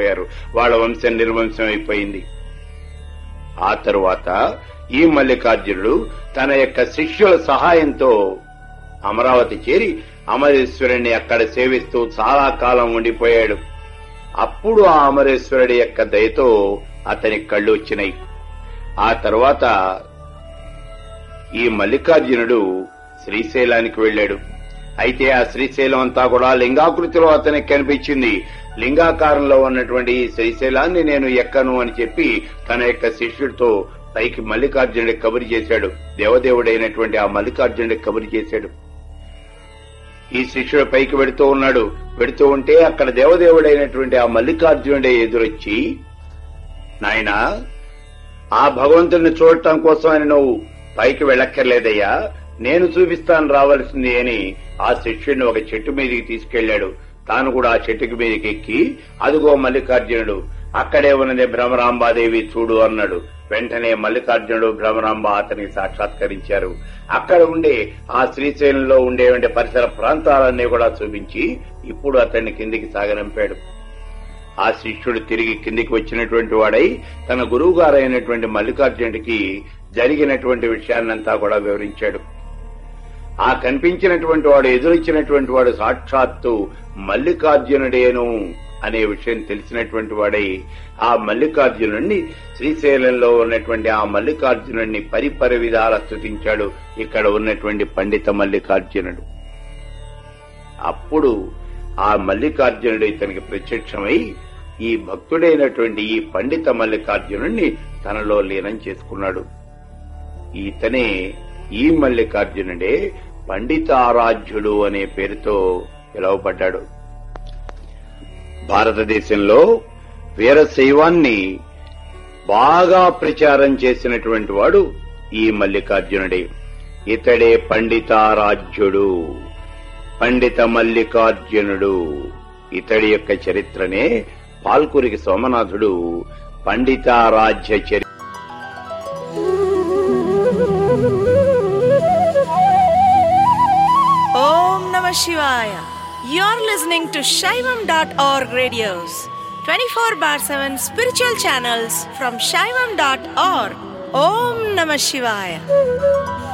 అయిపోయారు వాళ్ళ వంశం నిర్వంశం అయిపోయింది ఆ తరువాత ఈ మల్లికార్జునుడు తన యొక్క శిష్యుల సహాయంతో అమరావతి చేరి అమరేశ్వరుణ్ణి అక్కడ సేవిస్తూ చాలా కాలం ఉండిపోయాడు అప్పుడు ఆ అమరేశ్వరుడి యొక్క దయతో అతని కళ్ళు వచ్చినాయి ఆ తర్వాత ఈ మల్లికార్జునుడు శ్రీశైలానికి వెళ్ళాడు అయితే ఆ శ్రీశైలం అంతా కూడా లింగాకృతిలో అతనికి కనిపించింది లింగాకారంలో ఉన్నటువంటి ఈ శ్రీశైలాన్ని నేను ఎక్కను అని చెప్పి తన యొక్క శిష్యుడితో పైకి మల్లికార్జునుడికి కబురు చేశాడు దేవదేవుడైనటువంటి ఆ మల్లికార్జునుడికి కబురు చేశాడు ఈ శిష్యుడు పైకి వెడుతూ ఉన్నాడు వెడుతూ ఉంటే అక్కడ దేవదేవుడైనటువంటి ఆ మల్లికార్జునుడే ఎదురొచ్చి నాయనా ఆ భగవంతుడిని చూడటం కోసం అని నువ్వు పైకి వెళ్ళక్కర్లేదయ్యా నేను చూపిస్తాను రావాల్సింది అని ఆ శిష్యుడిని ఒక చెట్టు మీదకి తీసుకెళ్లాడు తాను కూడా ఆ చెట్టుకి మీదకి ఎక్కి అదిగో మల్లికార్జునుడు అక్కడే ఉన్నది భ్రమరాంబాదేవి చూడు అన్నాడు వెంటనే మల్లికార్జునుడు భ్రమరాంబ అతనికి సాక్షాత్కరించారు అక్కడ ఉండే ఆ శ్రీశైలంలో ఉండే పరిసర ప్రాంతాలన్నీ కూడా చూపించి ఇప్పుడు అతన్ని కిందికి సాగనంపాడు ఆ శిష్యుడు తిరిగి కిందికి వచ్చినటువంటి వాడై తన గురువు గారైనటువంటి మల్లికార్జునుడికి జరిగినటువంటి విషయాన్నంతా కూడా వివరించాడు ఆ కనిపించినటువంటి వాడు ఎదురొచ్చినటువంటి వాడు సాక్షాత్తు మల్లికార్జునుడేను అనే విషయం తెలిసినటువంటి వాడై ఆ మల్లికార్జునుడిని శ్రీశైలంలో ఉన్నటువంటి ఆ మల్లికార్జునుడిని పరిపరి విధాల స్థుతించాడు ఇక్కడ ఉన్నటువంటి పండిత మల్లికార్జునుడు అప్పుడు ఆ మల్లికార్జునుడు ఇతనికి ప్రత్యక్షమై ఈ భక్తుడైనటువంటి ఈ పండిత మల్లికార్జునుడిని తనలో లీనం చేసుకున్నాడు ఇతనే ఈ మల్లికార్జునుడే పండితారాధ్యుడు అనే పేరుతో పిలువబడ్డాడు భారతదేశంలో వీరశైవాన్ని బాగా ప్రచారం చేసినటువంటి వాడు ఈ మల్లికార్జునుడే ఇతడే పండితారాధ్యుడు పండిత మల్లికార్జునుడు ఇతడి యొక్క చరిత్రనే Palkuriki సోమనాథుడు Panditaradhya చరి Om Namah Shivaya. You're listening to Shaivam.org radios, 24 bar 7 spiritual channels from Shaivam.org. Om Namah Shivaya.